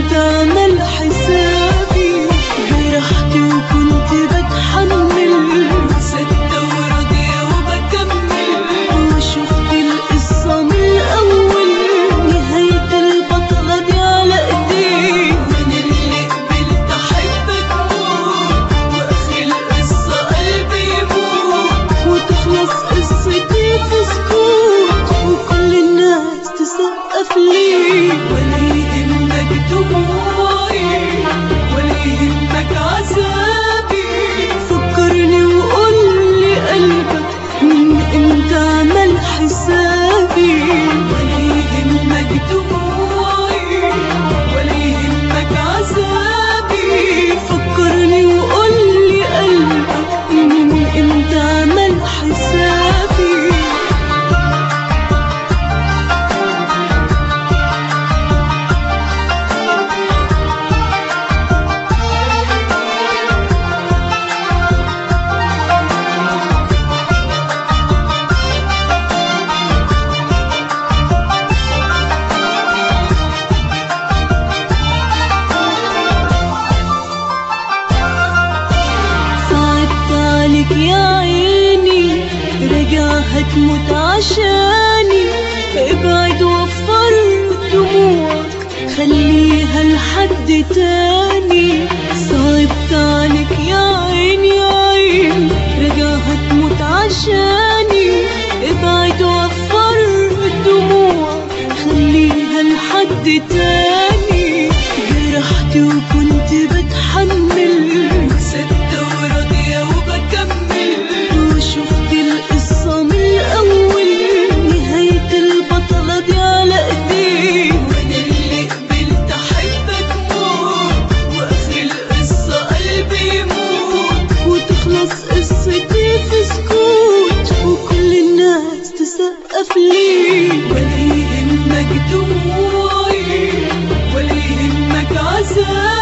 امتى عمل حسابي جرحتي وكنت بتحمل سكتة وراضية وبكمل وشفت القصة من الأول نهاية البطلة دي على ايدي من اللي قبلت أحبك موت وآخر القصة قلبي يموت وتخلص قصتي في سكوت وكل الناس تسقف لي ولا يهمك دموعي ولا يهمك عذابي فكرني وقول لي قلبك من امتى عمل حسابي ولا يهمك دموعي ولا يهمك عذابي فكرني وقول لي قلبك من امتى عمل حسابي صعبت عليك يا عيني رجع هتموت عشاني ابعد وفر دموعك خليها لحد تاني صعبت عليك يا عيني يا عيني رجع هتموت عشاني ابعد وفر دموعك خليها لحد تاني جرحتي وكنت بتحمل سكتة وراضية وبكمل وشفت القصة من الأول نهاية البطلة دي على ايدي وانا اللي قبلت احبك موت واخر القصة قلبي يموت وتخلص قصتي في سكوت وكل الناس تسقف لي ولا يهمك دموعي ولا يهمك عذابي